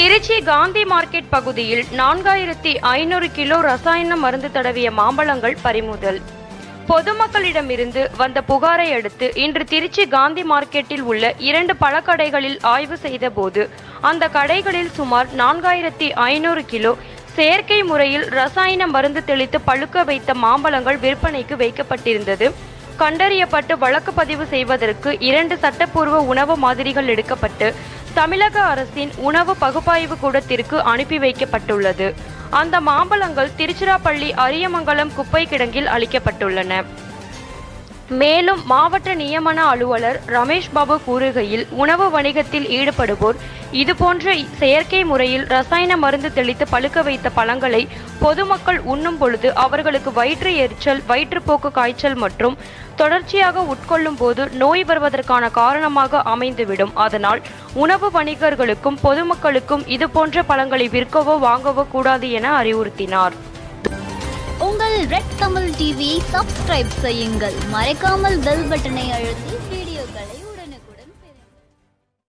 Trichy Gandhi market பகுதியில் நான்காயிரத்தி ஐநூறு கிலோ ரசாயன மருந்து தடவிய மாம்பழங்கள் பறிமுதல் பொதுமக்களிடமிருந்து வந்த புகாரை அடுத்து இன்று திருச்சி காந்தி மார்க்கெட்டில் உள்ள இரண்டு பழக்கடைகளில் ஆய்வு செய்தபோது அந்த கடைகளில் சுமார் நான்காயிரத்தி ஐநூறு கிலோ செயற்கை முறையில் ரசாயன மருந்து தெளித்து பழுக்க வைத்த மாம்பழங்கள் விற்பனைக்கு வைக்கப்பட்டிருந்தது கண்டறியப்பட்டு வழக்கு பதிவு செய்வதற்கு இரண்டு சட்டப்பூர்வ உணவு மாதிரிகள் எடுக்கப்பட்டு தமிழக அரசின் உணவு பகுப்பாய்வு கூடத்திற்கு அனுப்பி வைக்கப்பட்டுள்ளது அந்த மாம்பழங்கள் திருச்சிராப்பள்ளி அரியமங்கலம் குப்பை கிடங்கில் அளிக்கப்பட்டுள்ளன மேலும் மாவட்ட நியமன அலுவலர் ரமேஷ் பாபு கூறுகையில் உணவு வணிகத்தில் ஈடுபடுவோர் இதுபோன்ற செயற்கை முறையில் ரசாயன மருந்து தெளித்து பழுக்க வைத்த பழங்களை பொதுமக்கள் உண்ணும் பொழுது அவர்களுக்கு வயிற்று எரிச்சல் வயிற்றுப்போக்கு காய்ச்சல் மற்றும் தொடர்ச்சியாக உட்கொள்ளும் போது நோய் வருவதற்கான காரணமாக அமைந்துவிடும் அதனால் உணவு வணிகர்களுக்கும் பொதுமக்களுக்கும் இதுபோன்ற பழங்களை விற்கவோ வாங்கவோ கூடாது என அறிவுறுத்தினார் உங்கள் ரெட் தமிழ் டிவியை சப்ஸ்கிரைப் செய்யுங்கள் மறக்காமல் பெல் பட்டனை அழுத்தி